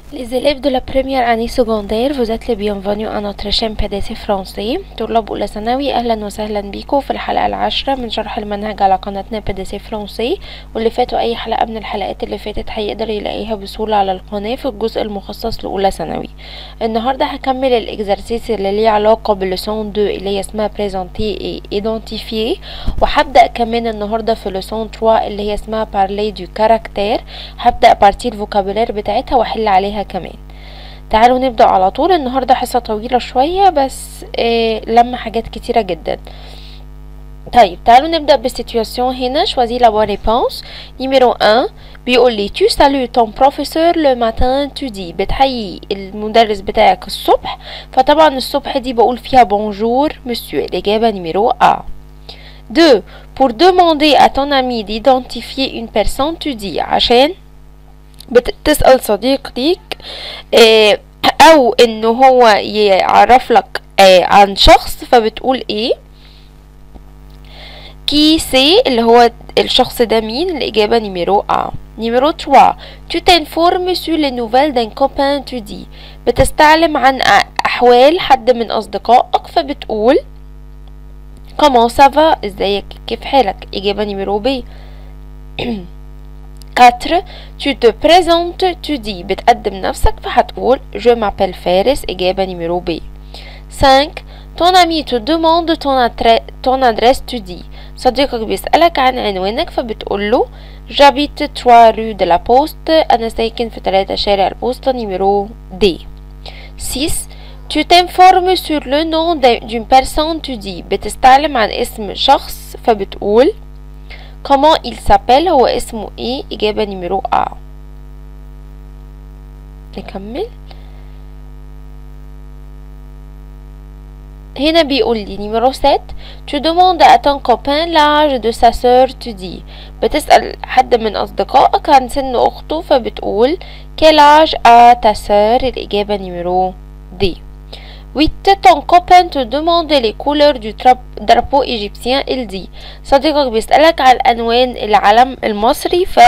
Les élèves de la première année secondaire, vous êtes les bienvenus à notre chaîne PDC français طلاب أولى ثانوي أهلا وسهلا بيكم في الحلقة العاشرة من شرح المنهج على قناتنا PDC فرنسي واللي فاتوا أي حلقة من الحلقات اللي فاتت هيقدر يلاقيها بسهولة على القناة في الجزء المخصص لأولى ثانوي النهاردة هكمل الإكزرسيس اللي ليه علاقة بلسون 2 اللي هي اسمها présenter et identifier وهبدأ كمان النهاردة في لسون 3 اللي هي اسمها parler du caractère هبدأ بارتي الفوكابولير بتاعتها واحل عليها كمان تعالوا نبدأ على طول النهاردة حصة طويلة شوية بس آه لما حاجات كتيرة جدا طيب تعالوا نبدأ بالسيتواسيون هنا choisis la bonne réponse numéro 1 بيقول لي tu salues ton professeur le matin tu dis بتحيي المدرس بتاعك الصبح فطبعا الصبح دي بقول فيها bonjour monsieur الإجابة numéro A 2 pour demander à ton ami d'identifier une personne tu dis عشان بتسأل صديق ليك آه او ان هو يعرف لك آه عن شخص فبتقول ايه كي سي اللي هو الشخص ده مين الإجابة نيميرو A نيميرو 3 tu t'informes sur les nouvelles d'un copain tu dis بتستعلم عن أحوال حد من أصدقائك فبتقول comment ça va ازيك كيف حالك إجابة نيميرو B 4 tu te présentes tu dis بتقدم نفسك فهتقول je m'appelle فارس إجابة نيميرو B 5 ton ami te demande ton, ton adresse tu dis صديقك بيسألك عن عنوانك فبتقول له j'habite 3 rue de la poste أنا ساكن في 3 شارع البوسطة نيميرو D 6 tu t'informes sur le nom d'une personne tu dis بتستعلم عن اسم شخص فبتقول comment il s'appelle هو اسمه ايه إجابة نيميرو A نكمل هنا بيقول لي نيميرو 7 tu demandes à ton copain l'âge de sa sœur tu dis بتسأل حد من أصدقائك عن سن أخته فبتقول quel âge a ta sœur الإجابة نيميرو D 8 ton copain te demande les couleurs du drapeau égyptien il dit صديقك بيسألك عن ألوان العلم المصري ف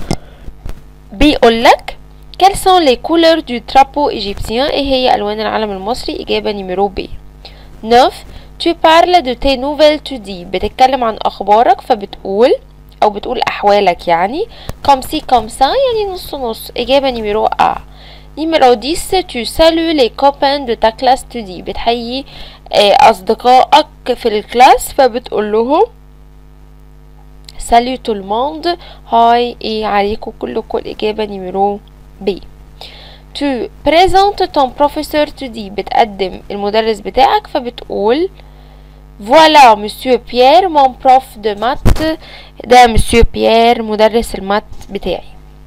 بيقولك quelles sont les couleurs du drapeau égyptien ايه هي ألوان العلم المصري إجابة نيميرو B 9 tu parles de tes nouvelles tu dis بتتكلم عن أخبارك فبتقول أو بتقول أحوالك يعني comme si comme ça يعني نص نص إجابة نيميرو A نيميرو 10 tu salues les copains de ta classe tu dis بتحيي أصدقائك في الكلاس فبتقول لهم salut tout le monde هاي ايه عليكم كلكم الإجابة نيميرو B tu présentes ton professeur tu dis بتقدم المدرس بتاعك فبتقول voilà monsieur Pierre mon prof de maths ده monsieur Pierre مدرس المات بتاعي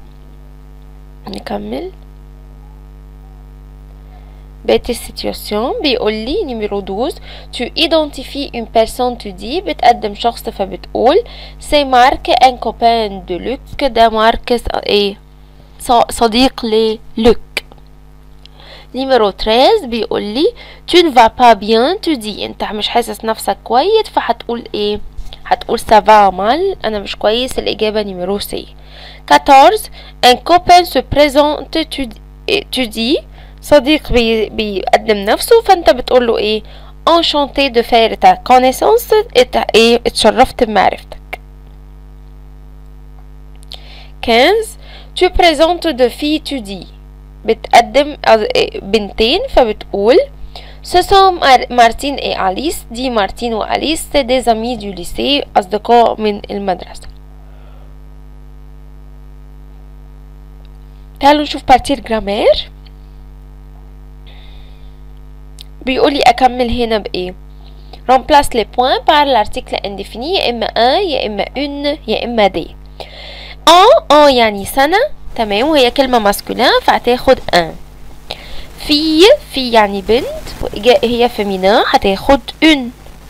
نكمل بقيت السيتواسيون بيقول لي نيميرو 12 tu identifies une personne tu dis بتقدم شخص فبتقول c'est Marc un copain de Luc ده مارك ايه صديق للوك نيميرو 13 بيقول لي tu ne vas pas bien tu dis انت مش حاسس نفسك كويس فهتقول ايه هتقول ça va mal انا مش كويس الاجابه نيميرو سي 14 un copain se présente tu, tu dis صديق بي بيقدم نفسه فانت بتقول له ايه enchanté de faire ta connaissance ايه اتشرفت بمعرفتك 15 tu présentes deux filles tu dis بتقدم بنتين فبتقول Ce sont Martine et Alice دي مارتين وأليس c'est des amis du lycée أصدقاء من المدرسة تعالوا نشوف بارتير جرامير بيقولي أكمل هنا بإيه remplace les points par l'article indéfini يا إما un يا إما une يا إما des en en يعني سنة تمام وهي كلمة ماسكولين فهتاخد ان في في يعني بنت هي فيمينا هتاخد اون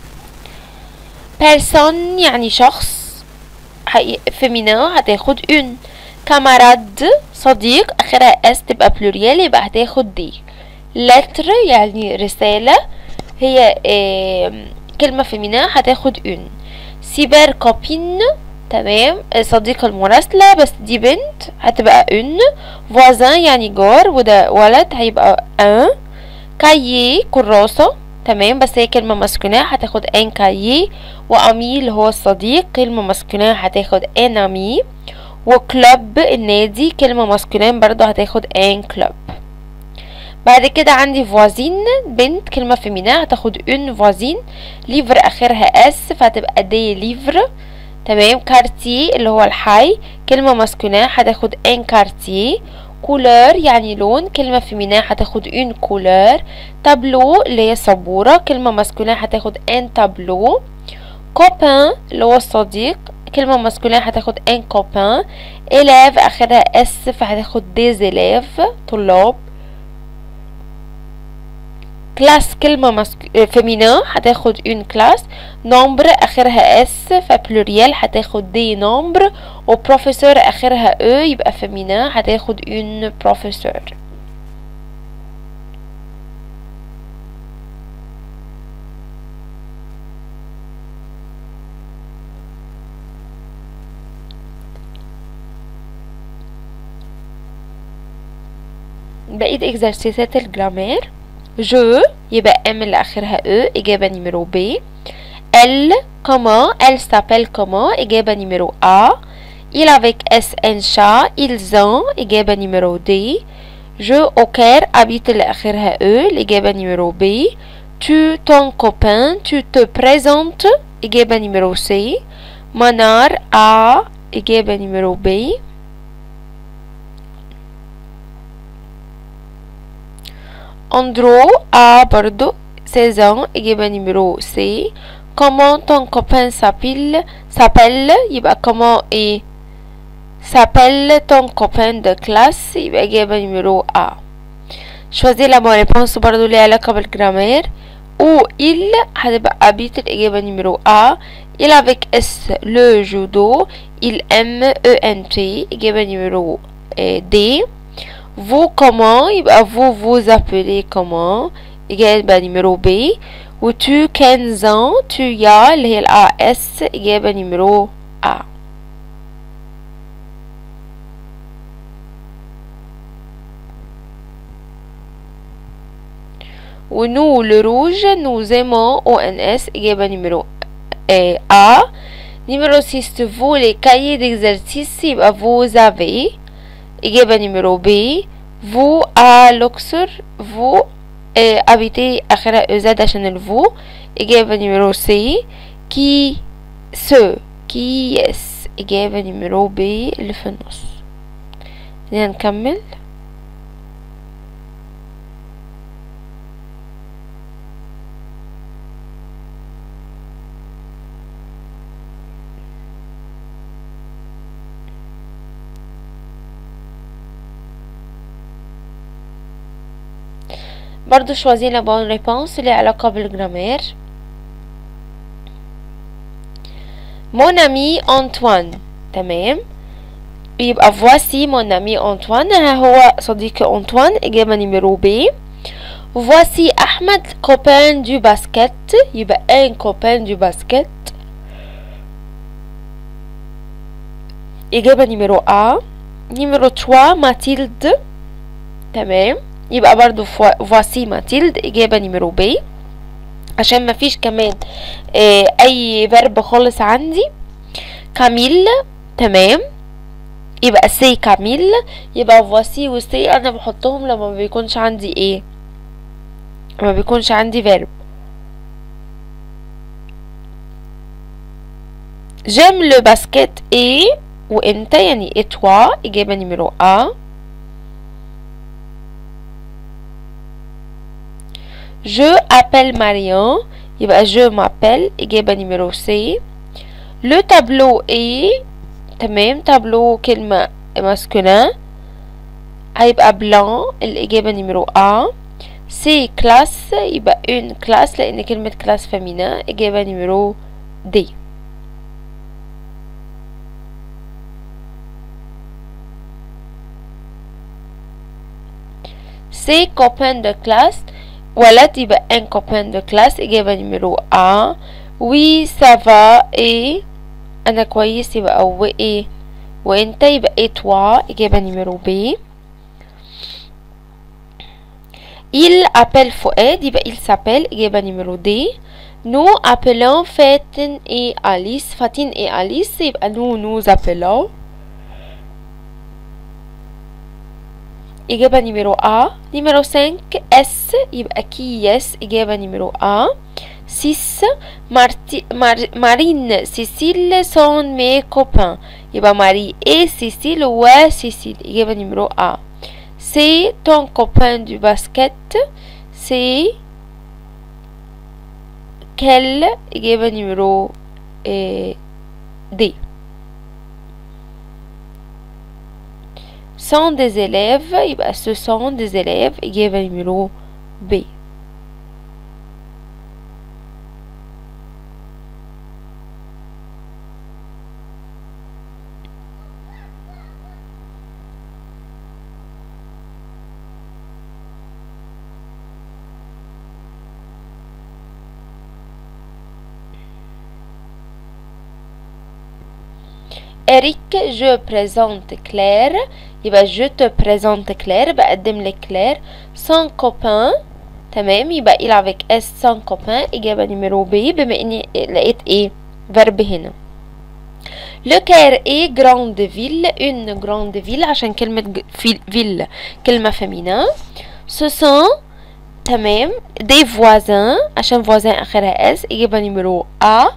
بيرسون يعني شخص فيمينا هتاخد اون كاماراد صديق اخرها اس تبقى بلوريال يبقى هتاخد دي لتر يعني رسالة هي كلمة فيمينا هتاخد اون سيبر كوبين تمام صديقة المراسلة بس دي بنت هتبقى ان voisin يعني جار وده ولد هيبقى ان كايي كراسة تمام بس هي كلمة مسكونة هتاخد ان كايي وامي اللي هو الصديق كلمة مسكونة هتاخد ان امي وكلوب النادي كلمة مسكونة برضو هتاخد ان كلوب بعد كده عندي فوازين بنت كلمة فيمينا هتاخد اون فوازين ليفر اخرها اس فهتبقى دي ليفر تمام كارتي اللي هو الحي كلمة ماسكونا هتاخد ان كارتي كولور يعني لون كلمة فيمينا هتاخد اون كولور تابلو اللي هي سبورة كلمة ماسكونا هتاخد ان تابلو كوبان اللي هو الصديق كلمة ماسكونا هتاخد ان كوبان إلاف آخرها اس فهتاخد ديز إلاف طلاب كلاس كلمة مسك... فيمينا هتاخد اون كلاس نومبر اخرها اس فبلوريال هتاخد دي نومبر وبروفيسور اخرها او يبقى فيمينا هتاخد اون بروفيسور بقية اكزرسيسات الجرامير جو يبقى ام اللي اخرها او اجابة نيميرو بي elle comment elle s'appelle comment اجابة نيميرو ا il avec s un chat ils ont اجابة نيميرو دي je au Caire habite اللي اخرها او الاجابة نيميرو بي tu ton copain tu te présentes اجابة نيميرو سي منار ا اجابة نيميرو بي Andrew a برضو 16 ans إجابة نمرو سي comment ton copain s'appelle s'appelle يبقى comment ايه s'appelle ton copain de classe يبقى إجابة نمرو A choisis la bonne réponse برضو ليها علاقة بالجرامير ou il هتبقى habite الإجابة نمرو A il avec S le judo il aime ENT إجابة نمرو D vous comment يبقى vous vous appelez comment إجابة نمرو B و tu 15 ans tu يا اللي هي ال AS إجابة نمرو A و nous le rouge nous aimons ONS إجابة نمرو A numéro 6 vous les cahiers d'exercice يبقى vous avez إجابة نمرو B vous à l'Oxford vous euh, habitez آخرها EZ عشان الفو إجابة نمرو سي كي سو كي يس إجابة نمرو B اللي في النص خلينا نكمل برضو choisis la bonne réponse اللي علاقة بالجرامير mon ami Antoine تمام يبقى voici mon ami Antoine ها هو صديقي أنطوان إجابة نمرو B voici أحمد copain du basket يبقى un copain du basket إجابة نمرو A نمرو 3 ماتيلد تمام يبقى برضو فواسي ماتيلد إجابة نمرو بي عشان مفيش كمان آه أي فيرب خالص عندي كاميل تمام يبقى سي كاميل يبقى فواسي وسي أنا بحطهم لما بيكونش عندي ايه ما بيكونش عندي فيرب جيم لو باسكت ايه وانت يعني ايه توا إجابة نمرو أ Je appelle Marion يبقى je m'appelle إجابة نمرو سي Le tableau est تمام تابلو كلمة ماسكولين هيبقى بلان الإجابة نمرو A سي كلاس يبقى اون كلاس لأن كلمة كلاس فيمينا إجابة نمرو دي سي copain de classe ولد يبقى un copain de classe إجابة نمرو A oui ça va et انا كويس يبقى وايه وانت يبقى ايه توا اجابة نمرو بي Il appelle فؤاد يبقى il s'appelle إجابة نمرو دي Nous appelons Fatin et Alice Fatin et Alice يبقى nous nous appelons إجابة نمرو A نمرو 5 S يبقى كي يس إجابة نمرو A 6 Marti, Mar, Marine Cécile sont mes copains يبقى ماري et Cécile و Cécile إجابة نمرو A C'est ton copain du basket C'est quel إجابة نمرو eh, D sont des élèves يبقى ce sont des élèves إجابة نمرو B Eric je présente Claire يبقى je te présente Claire بقدم لك كلير son copain تمام يبقى il avec S son copain إجابة نمرو B بما إني لقيت إيه verb هنا Le Caire est grande ville une grande ville عشان كلمة ج- في- ville كلمة féminin ce sont تمام des voisins عشان voisin آخرها S إجابة نمرو A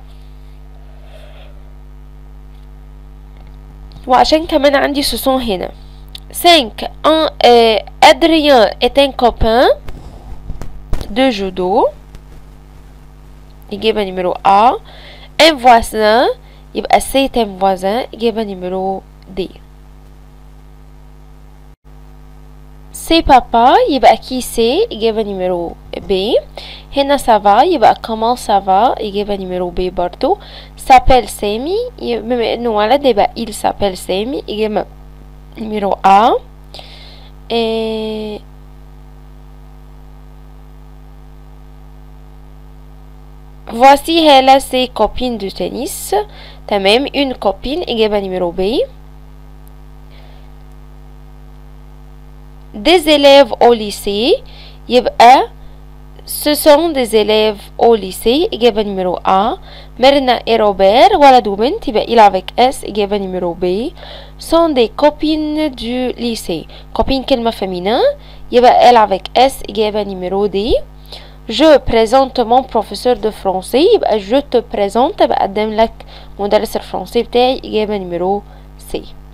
وعشان كمان عندي سوسون هنا 5 un, euh, Adrien est un copain de judo إجابة نمرو A un voisin يبقى c'est un voisin إجابة نمرو D c'est papa يبقى qui c'est إجابة نمرو B هنا ça va يبقى comment ça va إجابة نمرو B برضو s'appelle سامي ي- بما إنه ولد يبقى il s'appelle سامي إجابة نمرو A إيه Voici Hela ses copines de tennis تمام une copine إجابة نمرو B des élèves au lycée يبقى ce sont des élèves au lycée إجابة نمرو A ميرنا et روبير ولد وبنت يبقى il avec S إجابة نمرو B sont des copines du lycée copine كلمة féminin يبقى elle avec S إجابة نمرو D je présente mon professeur de français يبقى je te présente بقدم لك مدرس الفرنسي بتاعي إجابة نمرو C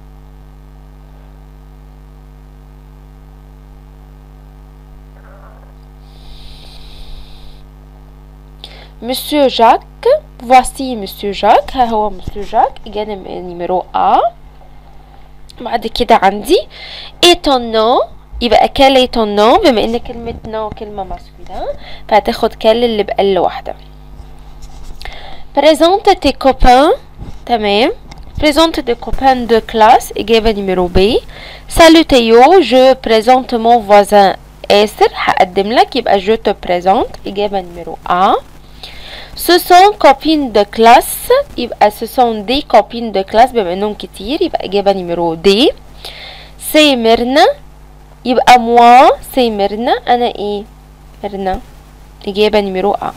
Monsieur Jacques voici Monsieur Jacques ها هو Monsieur Jacques إجابة نمرو A بعد كده عندي et ton nom يبقى quel est ton nom بما ان كلمة nom كلمة ماسكولين فهتاخد quel اللي بقل واحدة présente tes copains تمام présente tes copains de classe إجابة نمرو B salut Théo je présente mon voisin آسر هقدم لك يبقى je te présente إجابة نمرو A Ce sont copines de classe يبقى ce sont des copines de classe بما انهم كتير يبقى اجابة نمرو D c'est ميرنا يبقى moi c'est ميرنا انا ايه ميرنا اجابة نمرو A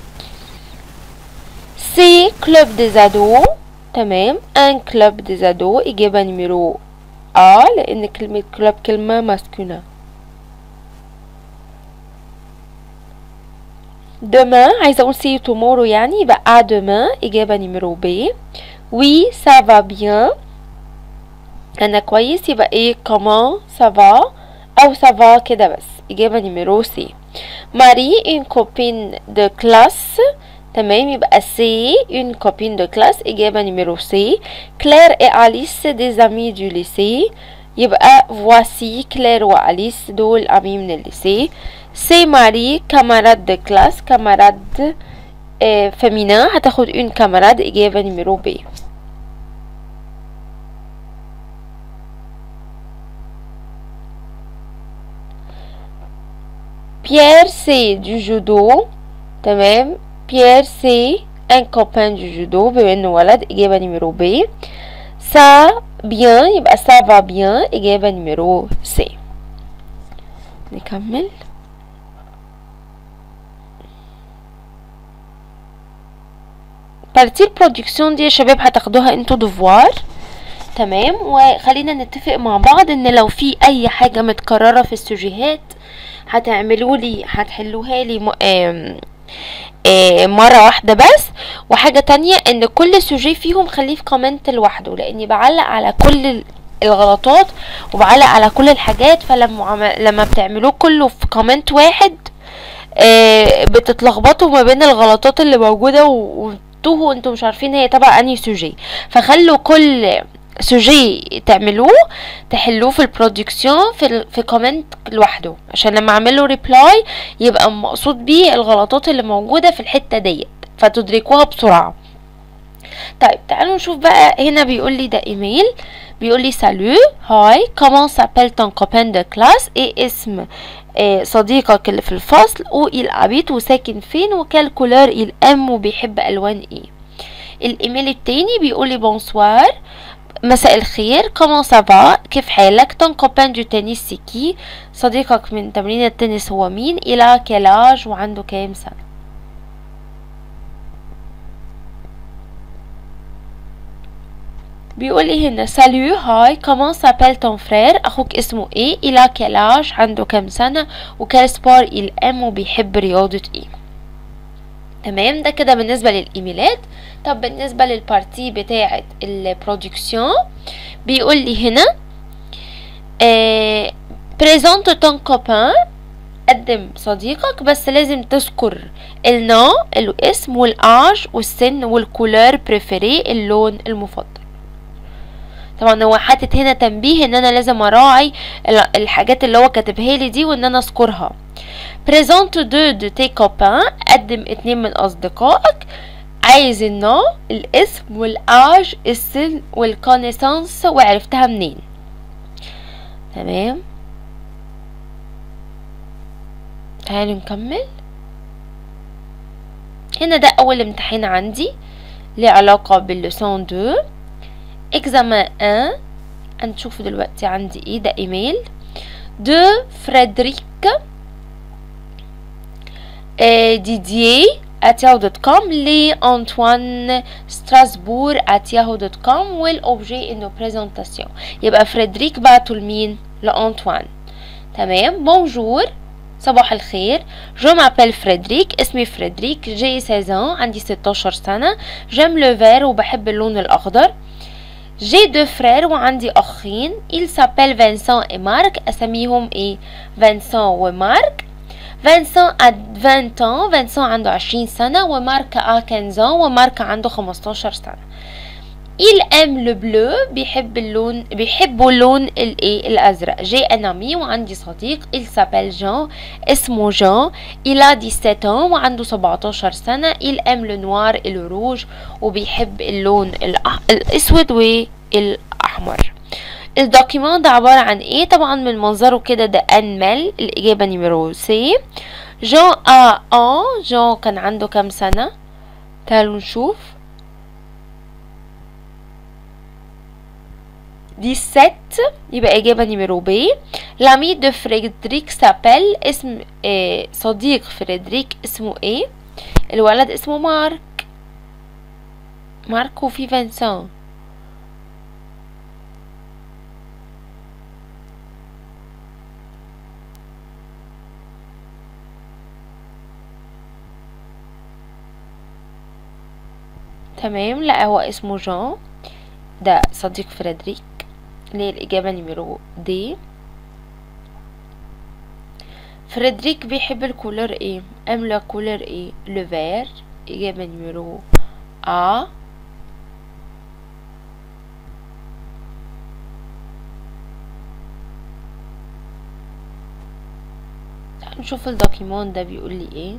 c'est club des ados تمام un club des ados اجابة نمرو A لان كلمة club كلمة ماسكولين demain عايزة اقول see you tomorrow يعني يبقى à demain إجابة نمرو B oui ça va bien أنا كويس يبقى ايه comment ça va أو ça va كده بس إجابة نمرو C Marie une copine de classe تمام يبقى C une copine de classe إجابة نمرو C Claire et Alice des amis du lycée يبقى voici Claire وأليس دول أمي من الليسيه سي ماري كاماراد دي كلاس كاماراد آه فيمينا هتاخد اون كاماراد اجابة نمرو بي بيير سي دو جودو تمام بيير سي un copain du judo بما انه ولد اجابة نمرو ب ça bien يبقى ça va bien اجابة نمرو سي نكمل بارتي البرودكسيون دي يا شباب هتاخدوها انتوا ديفوار تمام وخلينا نتفق مع بعض ان لو في اي حاجة متكررة في السوجيهات هتعملوا لي هتحلوها لي م... آم... آم... مرة واحدة بس وحاجة تانية ان كل سوجي فيهم خليه في كومنت لوحده لاني بعلق على كل الغلطات وبعلق على كل الحاجات فلما عم... لما بتعملوه كله في كومنت واحد آه بتتلخبطوا ما بين الغلطات اللي موجودة وتوهوا انتوا مش عارفين هي تبع انهي سوجي فخلوا كل سوجي تعملوه تحلوه في البرودكسيون في ال... في كومنت لوحده عشان لما اعمله ريبلاي يبقى مقصود بيه الغلطات اللي موجودة في الحتة ديت فتدركوها بسرعة طيب تعالوا نشوف بقى هنا بيقول لي ده ايميل بيقول لي سالو هاي كومون سابيل تون كوبان دو كلاس ايه اسم آه صديقك اللي في الفصل و il habite وساكن فين وكال كولور il aime وبيحب الوان ايه الايميل التاني بيقول لي بونسوار مساء الخير كومون سافا كيف حالك تون كوبان دو تنس سيكي صديقك من تمرين التنس هو مين الى كلاج وعنده كام سنه بيقول لي هنا سالو هاي كومون سابيل تون فرير اخوك اسمه ايه الى كلاج عنده كام سنه وكال سبور il ام وبيحب رياضه ايه تمام ده كده بالنسبة للإيميلات طب بالنسبة للبارتي بتاعة البرودكسيون بيقول لي هنا بريزونت تون كوبان قدم صديقك بس لازم تذكر النو الاسم والاج والسن والكولور بريفيري اللون المفضل طبعا هو حاطط هنا تنبيه ان انا لازم اراعي الحاجات اللي هو كاتبها لي دي وان انا اذكرها بريزونت دو دو تي كوبان قدم اتنين من اصدقائك عايز النوع الاسم والاج السن والكونيسانس وعرفتها منين تمام تعالوا نكمل هنا ده اول امتحان عندي ليه علاقة باللسون دو اكزامان ان هنشوف دلوقتي عندي ايه ده ايميل دو فريدريك ديدييه at yahoo.com لأنطوان ستراسبور at yahoo.com والأوبجي إنه بريزنتاسيون يبقى فريدريك بعته لمين؟ لأنطوان تمام بونجور صباح الخير جو مابيل فريدريك اسمي فريدريك جي 16 عندي 16 سنة جيم لو فير وبحب اللون الأخضر جي دو فرير وعندي أخين il s'appelle فانسون et مارك أسميهم إيه فانسون ومارك فانسون à 20 ans فانسون عنده 20 سنة ومارك à 15 ans ومارك عنده 15 سنة il aime le bleu بيحب اللون بيحبوا اللون الايه الازرق جي ان امي وعندي صديق il s'appelle Jean اسمه جان il a 17 ans وعنده 17 سنة il aime le noir et le rouge وبيحب اللون الأح... الاسود والاحمر الدوكيمون ده عبارة عن ايه طبعا من منظره كده ده انمل الاجابة نمرو سي جان ا ان جان كان عنده كام سنة تعالوا نشوف 17 يبقى إجابة نمرو ب لامي دو فريدريك سابيل اسم آه صديق فريدريك اسمه ايه الولد اسمه مارك مارك وفي فانسون تمام لا هو اسمه جان ده صديق فريدريك اللي الإجابة نمرو دي فريدريك بيحب الكولور ايه ام لا كولور ايه لو فير إجابة نمرو ا نشوف الدوكيمون ده بيقول لي ايه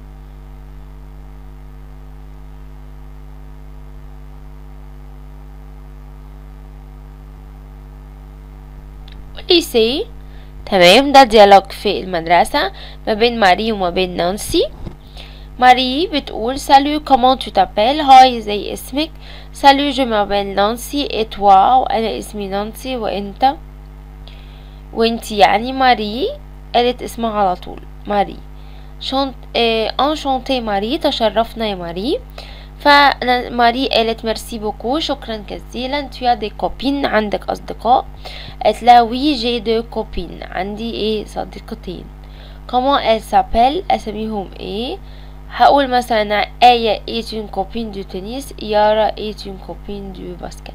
ليسي تمام ده ديالوج في المدرسة ما بين ماري وما بين نانسي ماري بتقول سالو كومون تو تابيل هاي زي اسمك سالو جو مابيل نانسي اي توا وانا اسمي نانسي وانت وانتي يعني ماري قالت اسمها على طول ماري شونت اه انشونتي ماري تشرفنا يا ماري فماري قالت ميرسي بوكو شكرا جزيلا تو دي كوبين عندك اصدقاء قالت لها وي جي دو كوبين عندي ايه صديقتين كومون ال سابيل اساميهم ايه هقول مثلا آية est une copine du tennis يارا est une copine du basket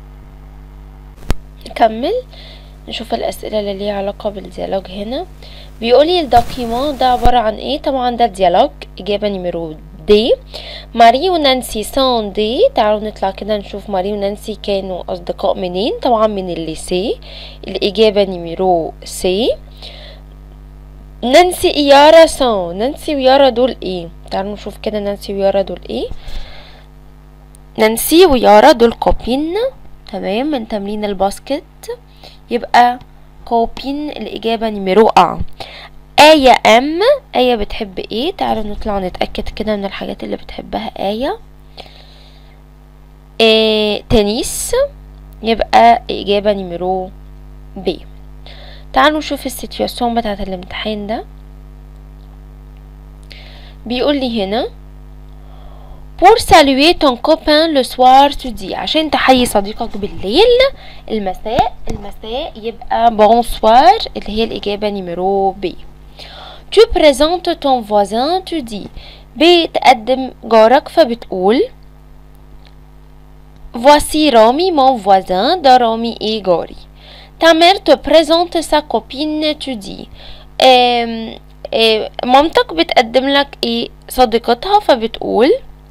نكمل نشوف الأسئلة اللي ليها علاقة بالديالوج هنا بيقولي الدوكيمون ده عبارة عن ايه طبعا ده ديالوج إجابة نمرو دي ماري ونانسي سون دي تعالوا نطلع كده نشوف ماري ونانسي كانوا أصدقاء منين طبعا من الليسي الإجابة نمرو سي نانسي يارا سون نانسي ويارا دول ايه تعالوا نشوف كده نانسي ويارا دول ايه نانسي ويارا دول كوبين تمام من تمرين الباسكت يبقى كوبين الإجابة نمرو أ آية أم آية بتحب ايه تعالوا نطلع نتأكد كده من الحاجات اللي بتحبها آية إيه تنس يبقى إجابة نمرو ب تعالوا نشوف السيتواسيون بتاعت الامتحان ده بيقول لي هنا pour saluer ton copain le soir tu dis عشان تحيي صديقك بالليل المساء المساء يبقى bonsoir اللي هي الإجابة نمرو ب tu présentes ton voisin tu dis بتقدم جارك فبتقول voici رامي mon voisin ده رامي ايه جاري ta mère te présente sa copine tu dis آم آم مامتك بتقدم لك ايه صديقتها فبتقول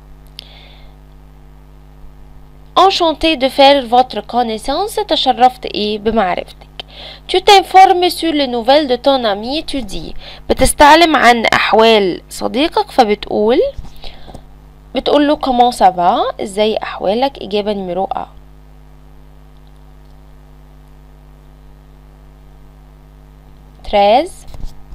enchanté de faire votre connaissance تشرفت ايه بمعرفتك tu t'informes sur les nouvelles de ton ami tu dis بتستعلم عن احوال صديقك فبتقول بتقول له comment ça va ازاي احوالك اجابة نمرو ا تريز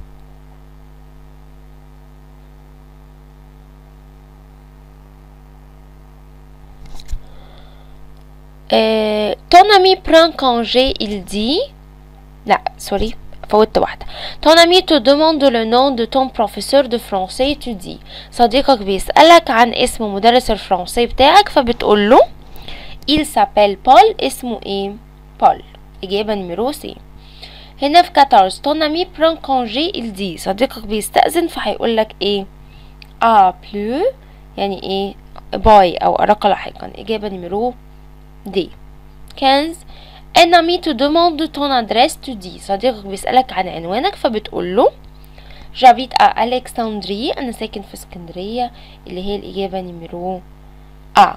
Euh, ton ami prend congé, il dit. لا سوري فوتت واحدة. Ton ami te demande le nom de ton professeur de français, tu dis. صديقك بيسألك عن اسم مدرس الفرنسي بتاعك فبتقول له il s'appelle Paul اسمه ايه؟ بول. إجابة نمرو سي. هنا في 14 ton ami prend congé, il dit. صديقك بيستأذن فهيقول لك ايه؟ a plus يعني ايه؟ باي أو أراك لاحقا. إجابة نمرو دي 15 un ami te demande ton adresse tu dis صديقك بيسألك عن عنوانك فبتقول له j'habite à Alexandrie أنا ساكن في اسكندرية اللي هي الإجابة نمرو A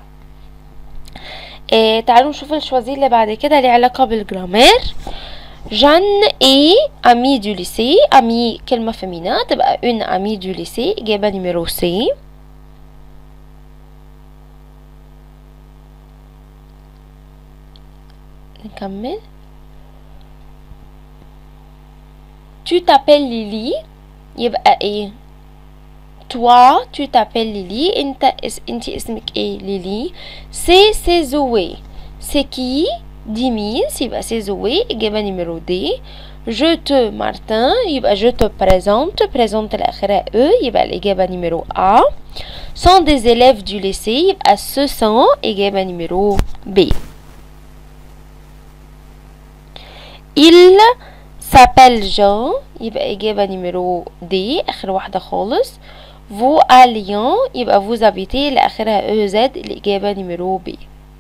إيه تعالوا نشوف الشوازي اللي بعد كده ليه علاقة بالجرامير جان اي امي دو ليسي امي كلمة فيمينا تبقى اون امي دو ليسي إجابة نمرو سي نكمل tu t'appelles Lily يبقى ايه toi tu t'appelles Lily انت اس انت اسمك ايه ليلي سي سي زوي سي كي دي مين يبقى سي زوي اجابه نمرو دي جو تو مارتن يبقى جو تو بريزونت بريزونت الاخيره او يبقى الاجابه نمرو ا sont des élèves du lycée يبقى ce sont اجابه نمرو ب Il s'appelle Jean يبقى إجابة نمرو دي آخر واحدة خالص Vous à Lyon يبقى vous habitez اللي آخرها E Z الإجابة نمرو ب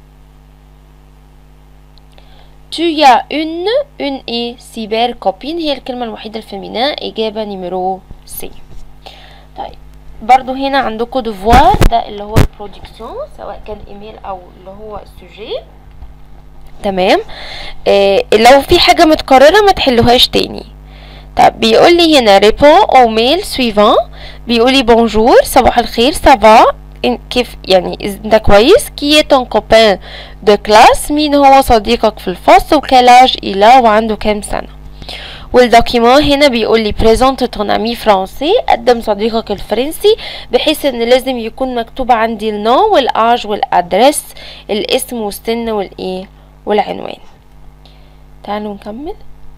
Tu as une une ايه سيبر كوبين هي الكلمة الوحيدة الفيمينا إجابة نمرو سي طيب برضو هنا عندكم ديفوار ده اللي هو البرودكسيون سواء كان ايميل او اللي هو السوجي تمام آه لو في حاجة متكررة ما تحلوهاش تاني طب بيقول لي هنا ريبون او ميل سويفان بيقول لي بونجور صباح الخير سافا كيف يعني ده كويس كي تون كوبان دو كلاس مين هو صديقك في الفصل وكلاج إلى وعنده كام سنة والدوكيمون هنا بيقول لي بريزونت تون امي فرونسي قدم صديقك الفرنسي بحيث ان لازم يكون مكتوب عندي النو والاج والادرس الاسم والسن والايه والعنوان تعالوا نكمل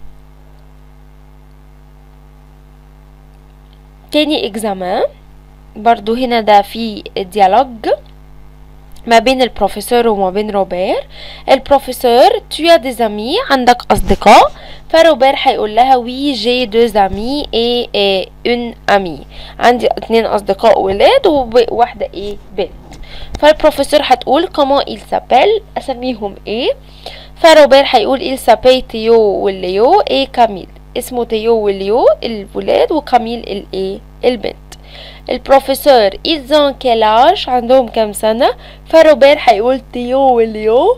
تاني اكزامان برضو هنا ده في ديالوج ما بين البروفيسور وما بين روبير البروفيسور tu as des amis عندك أصدقاء فروبير هيقول لها وي جي دو amis et, et une amie عندي اتنين أصدقاء ولاد وواحدة ايه بنت فالبروفيسور هتقول comment il s'appelle أسميهم ايه فروبير هيقول il s'appelle تيو والليو ايه كاميل اسمه تيو والليو الولاد وكاميل الايه البنت البروفيسور ils ont quel âge عندهم كام سنة فروبير هيقول تيو واليو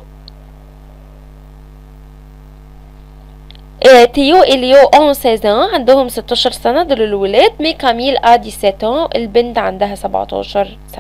تيو اليو اون 16 عندهم 16 سنة دول الولاد مي كاميل ا 17 البنت عندها 17 سنة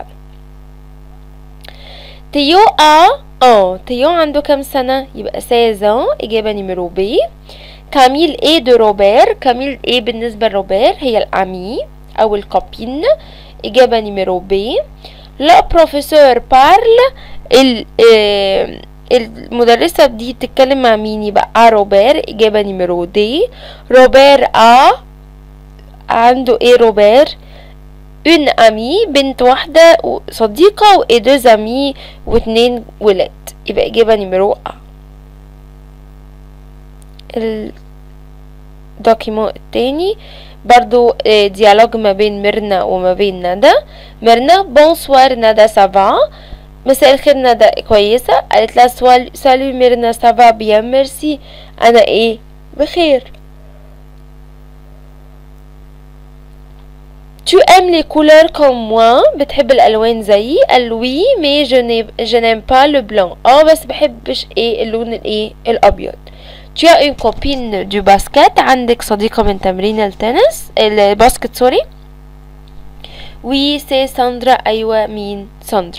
تيو ا اه تيو عنده كام سنة يبقى 16 إجابة نيميرو بي كاميل ايه دو روبير كاميل ايه بالنسبة لروبير هي الأمي أو الكوبين إجابة نيميرو بي لا بروفيسور بارل ال آه المدرسة دي بتتكلم مع مين يبقى روبير إجابة نيميرو دي روبير أ عنده ايه روبير اون امي بنت واحدة صديقة و دو زامي واتنين ولاد يبقى إجابة نيميرو أ الدوكيمون التاني برضو ديالوج ما بين ميرنا وما بين ندى ميرنا بونسوار ندى سافا مساء الخير ندى كويسة قالت لها سالو ميرنا سافا بيان ميرسي انا ايه بخير Tu aimes les couleurs comme moi بتحب الالوان زيي قال وي مي je n'aime pas le blanc اه بس بحبش ايه اللون الايه الابيض Tu as une copine du basket عندك صديقة من تمرين التنس الباسكت سوري وي سي ساندرا أيوة مين ساندرا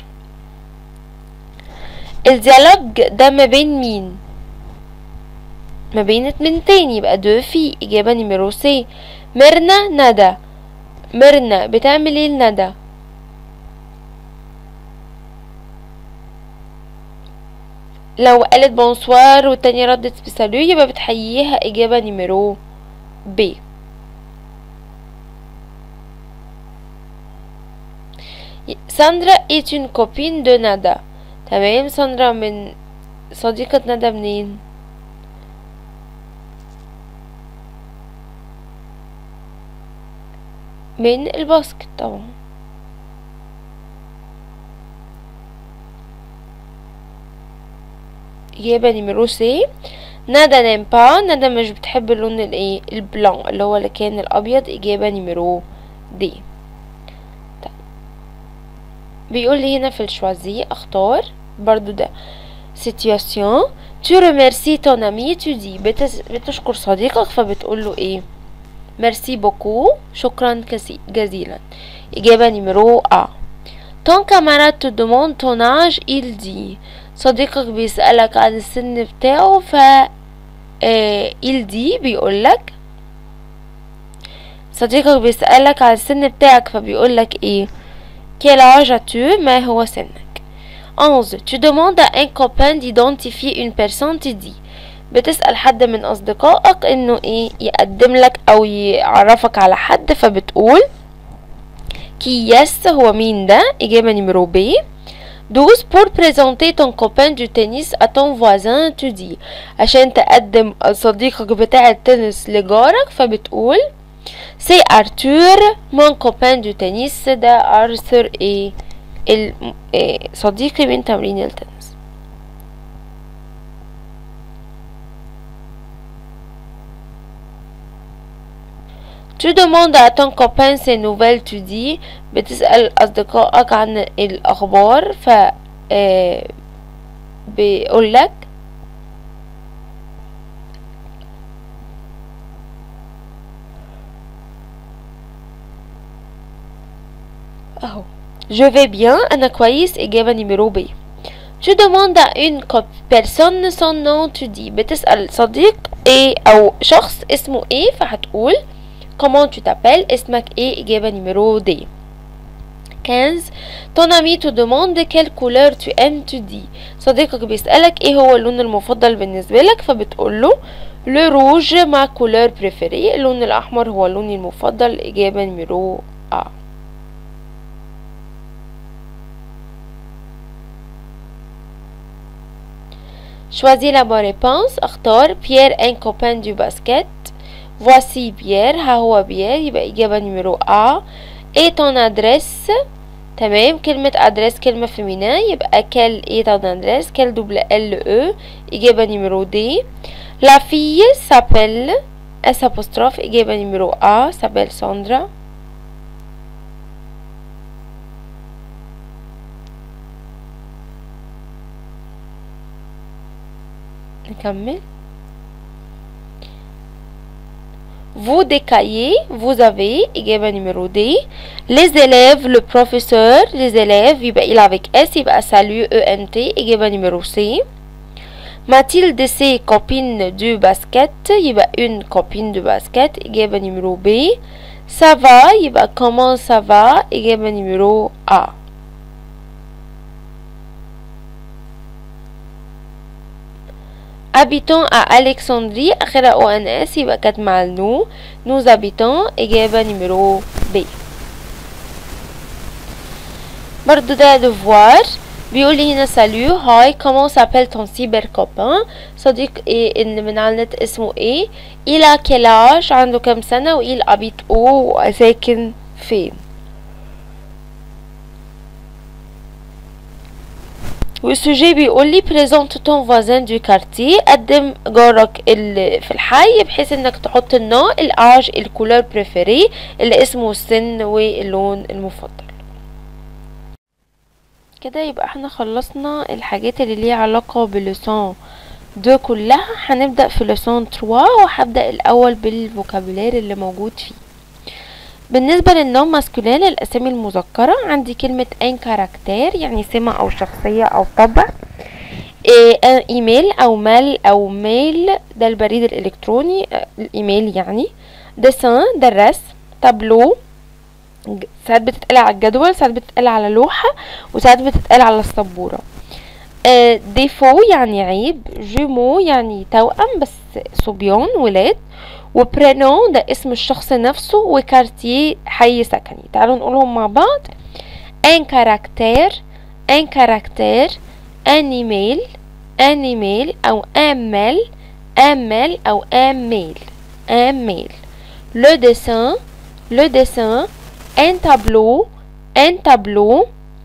الديالوج ده ما بين مين ما بين اتنين يبقى دو في إجابة نيميرو سي ميرنا ندى ميرنا بتعمل ايه لندى لو قالت بونسوار والتانية ردت بسالو يبقى بتحييها إجابة نيميرو ب ساندرا est une copine de ندى تمام ساندرا من صديقة ندى منين من الباسكت طبعا إجابة نيميرو سي ندى نيمبا ندى مش بتحب اللون الايه البلان اللي هو اللي كان الأبيض إجابة نيميرو دي طيب. بيقول لي هنا في الشوازي اختار برضو ده situation tu remercies ton ami tu dis بتس... بتشكر صديقك فبتقول له ايه merci beaucoup شكرا كسي... جزيلا إجابة نيميرو A ton camarade te demande ton âge il dit صديقك بيسألك عن السن بتاعه ف آه il dit بيقولك صديقك بيسألك عن السن بتاعك فبيقولك ايه quel âge as-tu ما هو سنك 11 tu demandes à un copain d'identifier une personne tu dis بتسأل حد من أصدقائك إنه إيه يقدم لك أو يعرفك على حد فبتقول كي يس هو مين ده إجابة نمرو بي 12 pour présenter ton copain du tennis à ton voisin tu dis عشان تقدم صديقك بتاع التنس لجارك فبتقول سي ارتور mon copain du tennis ده ارثر ايه صديقي من تمرين التنس Tu demandes à ton copain ses nouvelles tu dis بتسأل أصدقائك عن الأخبار ف بيقول لك أهو Je vais bien أنا كويس إجابة نمرو ب Tu demandes à une personne son nom tu dis بتسأل صديق ايه او شخص اسمه ايه فهتقول comment tu t'appelles اسمك ايه اجابة نمرو دي 15 ton ami te demande quelle couleur tu aimes tu dis صديقك بيسألك ايه هو اللون المفضل بالنسبة لك فبتقول له le rouge ma couleur préférée اللون الأحمر هو لوني المفضل إجابة نمرو A Choisis la bonne réponse اختار Pierre un copain du basket Voici Pierre ها هو بيير يبقى إجابة نمرو A Et ton adresse تمام كلمة أدرس كلمة فيمينا يبقى كال ايه ton adresse كال double ال e إجابة نمرو دي La fille s'appelle S apostrophe إجابة نمرو A s'appelle Sandra نكمل Vous des cahiers, vous avez إجابة نمرو دي Les élèves, le professeur, les élèves يبقى il avec S يبقى salut ENT إجابة نمرو C Mathilde ses copines du basket يبقى une copine de basket إجابة نمرو B Ça va يبقى comment ça va إجابة نمرو A habitons à Alexandrie آخرها او ان اس يبقى كانت مع النو nous habitons إجابة نمرو B برضو ده devoir بيقول لي هنا ساليو هاي كومون سابيل تون سيبر كوبان صديق إيه ان من على النت اسمه ايه الى كلاش عنده كام سنة وإيل ابيت او ساكن فين والسوجي بيقول لي بريزونت تون فوازان دو كارتي قدم جارك اللي في الحي بحيث انك تحط النوع الاج الكولور بريفيري اللي اسمه السن واللون المفضل كده يبقى احنا خلصنا الحاجات اللي ليها علاقة بلسون دو كلها هنبدأ في لسون 3 وهبدأ الأول بالفوكابولير اللي موجود فيه بالنسبة للنوم ماسكولين الأسامي المذكرة عندي كلمة ان كاركتير يعني سمة أو شخصية أو طبع إيه ايميل أو مال أو ميل ده البريد الإلكتروني الإيميل يعني ديسان ده الرسم تابلو ساعات بتتقال على الجدول ساعات بتتقال على لوحة وساعات بتتقال على السبورة آه ديفو يعني عيب جيمو يعني توأم بس صبيان ولاد وبرينو ده اسم الشخص نفسه وكارتيه حي سكني تعالوا نقولهم مع بعض ان كاركتير ان كاركتير ان ايميل ان ايميل او ان ميل ان ميل او ان ميل ان ميل لو ديسان لو ديسان un tableau, un tableau,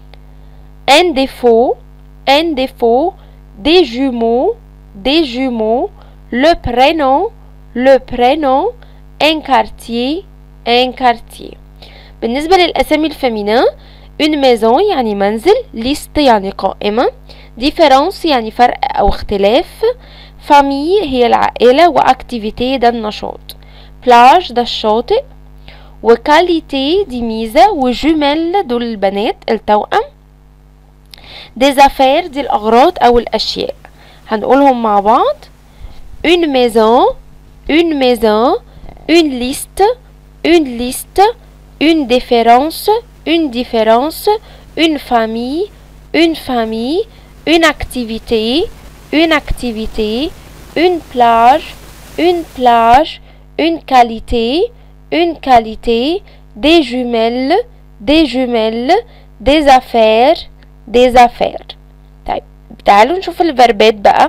un défaut, un défaut, des jumeaux, des jumeaux, le prénom, le prénom, un quartier, un quartier. بالنسبة للأسامي الفمينة une maison يعني منزل liste يعني قائمة différence يعني فرق أو اختلاف famille هي العائلة وactivité ده النشاط plage ده الشاطئ وكاليتي دي ميزة وجمل دول البنات التوأم ديزافير دي الأغراض أو الأشياء هنقولهم مع بعض une maison une maison une liste une liste une différence une différence une famille une famille une activité une activité une plage une plage une qualité une qualité, des jumelles, des jumelles, des affaires, des affaires. طيب تعالوا نشوف الفربات بقى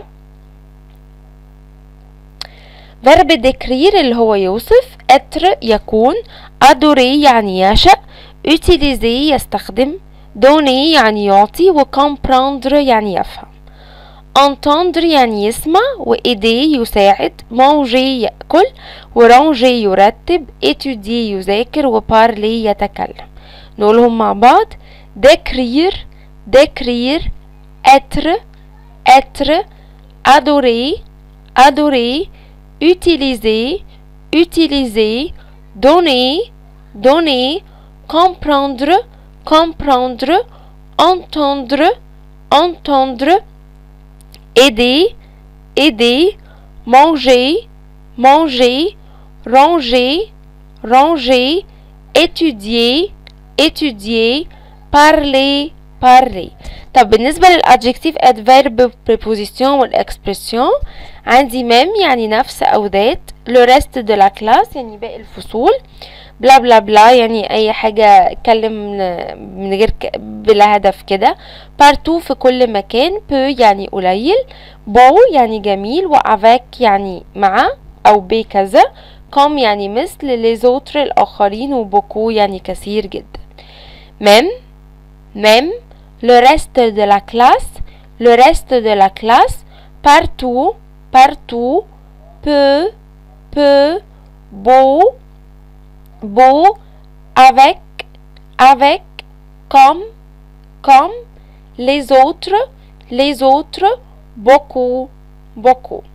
verb décrire اللي هو يوصف être يكون adorer يعني يعشق utiliser يستخدم donner يعني يعطي و comprendre يعني يفهم entendre يعني يسمع وaider يساعد manger يأكل وranger يرتب étudier يذاكر وparler يتكلم نقولهم مع بعض décrire décrire être être adorer adorer utiliser utiliser donner donner comprendre comprendre entendre entendre aider, aider, manger, manger ranger ranger étudier étudier parler parler طب بالنسبة للادجكتيف adverb preposition والاكسبرسيون عندي même يعني نفس أو ذات le reste de la classe يعني باقي الفصول بلا بلا بلا يعني أي حاجة اتكلم من غير ك... بلا هدف كده partout في كل مكان peu يعني قليل beau يعني جميل و avec يعني مع أو بكذا comme يعني مثل les autres الآخرين و beaucoup يعني كثير جدا même même le reste de la classe le reste de la classe partout partout peu peu beau beau avec avec comme comme les autres les autres beaucoup beaucoup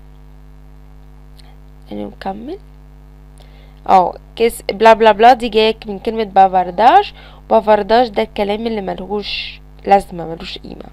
يعني نكمل اه كيس بلا بلا بلا دي جايه من كلمة بافارداج بافارداج ده الكلام اللي ملهوش لازمة ملوش قيمة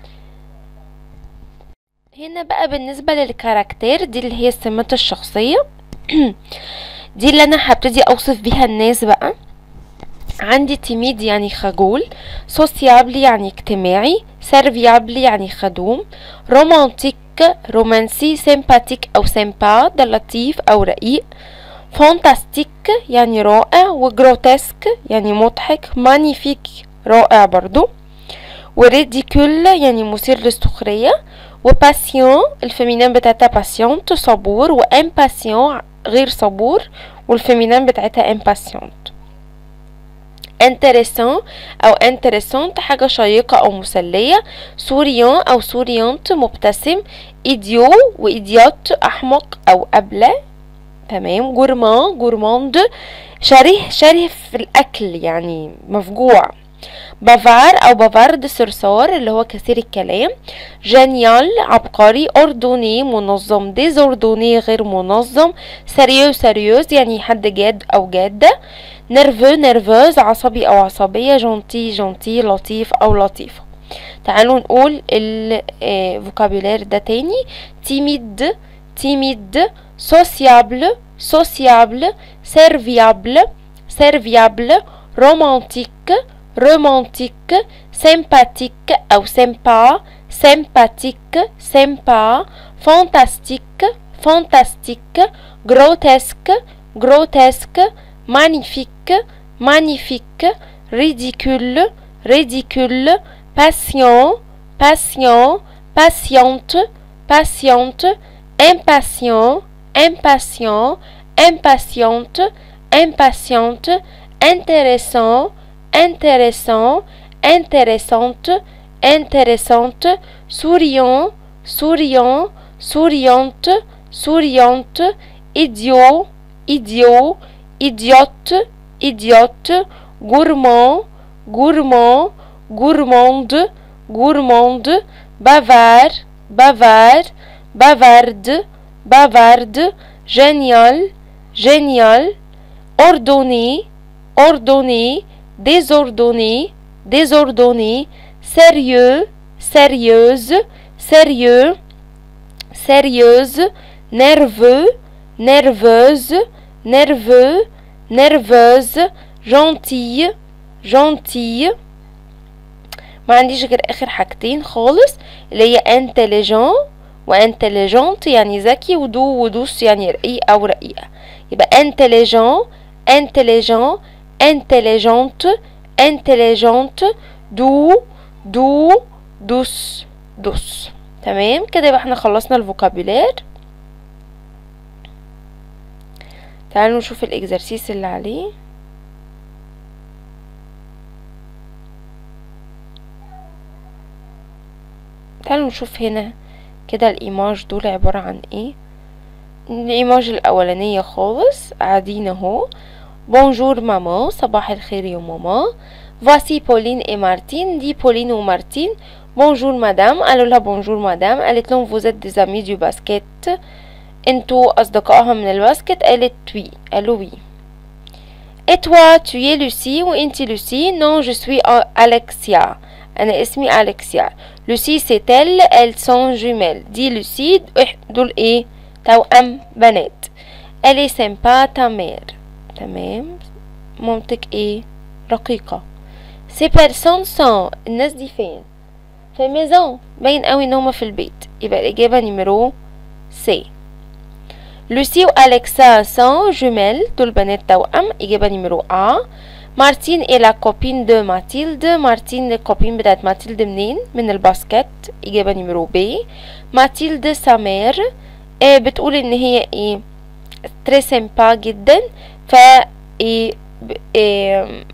هنا بقى بالنسبة للكاركتير دي اللي هي السمات الشخصية دي اللي انا هبتدي اوصف بيها الناس بقى عندي تيميد يعني خجول سوسيابل يعني اجتماعي سيرفيابل يعني خدوم رومانتيك رومانسي سيمباتيك او سيمبا ده لطيف او رقيق فانتاستيك يعني رائع وجروتسك يعني مضحك مانيفيك رائع برضو وريديكول يعني مثير للسخرية وباسيون الفيمينان بتاعتها باسيونت صبور وامباسيون غير صبور والفيمينان بتاعتها امباسيونت انتريسون او انتريسونت حاجة شيقة او مسلية سوريون او سوريونت مبتسم ايديو وايديوت احمق او ابلة تمام جورمان جورماند شره شره في الاكل يعني مفجوع بافار او بافارد صرصار اللي هو كثير الكلام جانيال عبقري اردوني منظم ديزوردوني غير منظم سريو سريوز يعني حد جاد او جادة نيرفو نيرفوز عصبي او عصبية جونتي جونتي لطيف او لطيفة تعالوا نقول الفوكابولير ده تاني تيميد تيميد sociable sociable serviable serviable romantique romantique sympathique ou sympa sympathique sympa fantastique fantastique grotesque grotesque magnifique magnifique ridicule ridicule patient patient patiente patiente impatient impatient, impatiente, impatiente, intéressant, intéressant, intéressante, intéressante, souriant, souriant, souriante, souriante, idiot, idiot, idiote, idiote, gourmand, gourmand, gourmande, gourmande, bavard, bavard, bavarde, bavarde, génial, génial, ordonné, ordonné, désordonné, désordonné, sérieux, sérieuse, sérieux, sérieuse, nerveux, nerveuse, nerveux, nerveuse, gentille, gentille ما عنديش غير اخر حاجتين خالص اللي هي intelligent وانتليجنت يعني ذكي ودو ودوس يعني رقيق او رقيقة يبقى intelligent intelligent intelligente intelligente دو دو دوس دوس تمام كده يبقى احنا خلصنا الفوكابولير تعالوا نشوف الاكزرسيس اللي عليه تعالوا نشوف هنا كده الايماج دول عبارة عن ايه الايماج الاولانية خالص قاعدين اهو بونجور ماما صباح الخير يا ماما voici بولين et مارتين دي بولين ومارتين بونجور مدام قالوا لها بونجور مدام قالت لهم vous êtes des amis du basket انتوا اصدقائها من الباسكت قالت وي قالوا وي et toi tu es Lucie وانتي لوسي non je suis Alexia انا اسمي أليكسيا لوسي سي تيل elles sont jumelles دي لوسي دول ايه توأم بنات elle est sympa ta mère تمام مامتك ايه رقيقة ces personnes sont الناس دي فين في الميزون باين قوي ان هما في البيت يبقى الإجابة نيميرو سي لوسي وأليكسا سون جوميل دول بنات توأم إجابة نيميرو أ مارتين اي لا كوبين دو ماتيلد مارتين الكوبين بتاعت ماتيلد منين من الباسكت إجابة نيميرو بي ماتيلد سامير آه بتقول ان هي ايه تري سيمبا جدا ف ايه إيه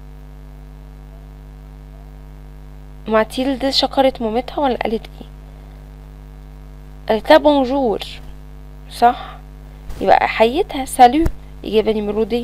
ماتيلد شكرت مامتها ولا قالت ايه قالت لها بونجور صح يبقى حيتها سالو إجابة نمرو دي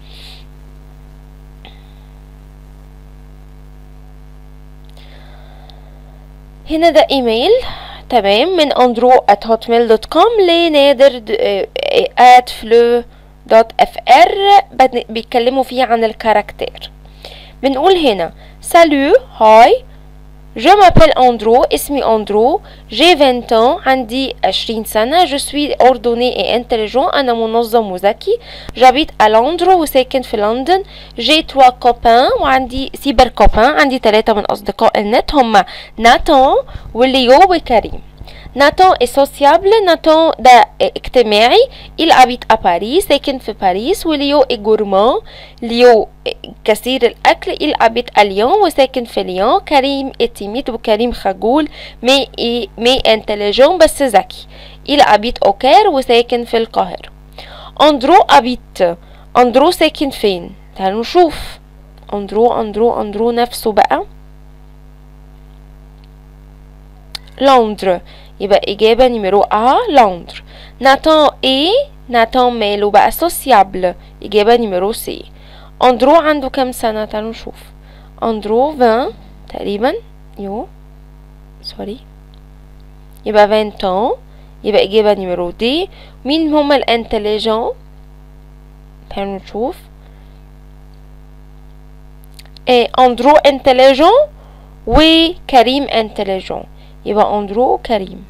هنا ده ايميل تمام من اندرو at hotmail دوت كوم لنادر at flu دوت اف ار بيتكلموا فيه عن الكاركتير بنقول هنا سالو هاي Je m'appelle Andrew اسمي Andrew j'ai 20 ans عندي 20 سنة je suis ordonné et intelligent أنا منظم وذكي j'habite à Londres وساكن في لندن j'ai trois copains وعندي سيبر كوبان عندي ثلاثة من أصدقاء النت هما ناتان وليو وكريم ناتان est sociable ناتان ده اجتماعي il habite à Paris ساكن في باريس وليو est gourmand ليو كثير الأكل il habite à Lyon وساكن في ليون كريم est timide وكريم خجول مي مي intelligent بس ذكي il habite au Caire وساكن في القاهرة أندرو habite أندرو ساكن فين تعالوا نشوف أندرو أندرو أندرو نفسه بقى لندر يبقى إجابة نيميرو أ لندر ناتان إيه ناتان ماله بقى سوسيابل إجابة نيميرو سي أندرو عنده كام سنة تعالوا نشوف أندرو 20 تقريبا يو سوري يبقى 20 ans يبقى إجابة نيميرو دي مين هما الانتليجون تعالوا نشوف إيه أندرو انتليجون وكريم انتليجون يبقى أندرو وكريم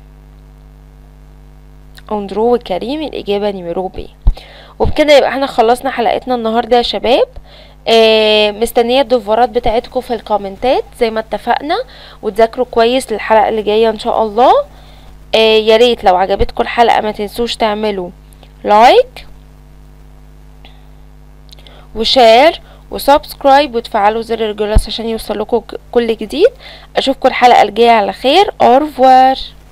أندرو وكريم الإجابة نيميرو بي وبكده يبقى احنا خلصنا حلقتنا النهاردة يا شباب آه مستنية الدفورات بتاعتكم في الكومنتات زي ما اتفقنا وتذاكروا كويس للحلقة اللي جاية ان شاء الله آه يا ريت لو عجبتكم الحلقة ما تنسوش تعملوا لايك وشير وسبسكرايب وتفعلوا زر الجرس عشان يوصلكوا كل جديد اشوفكم الحلقة الجاية على خير اورفوار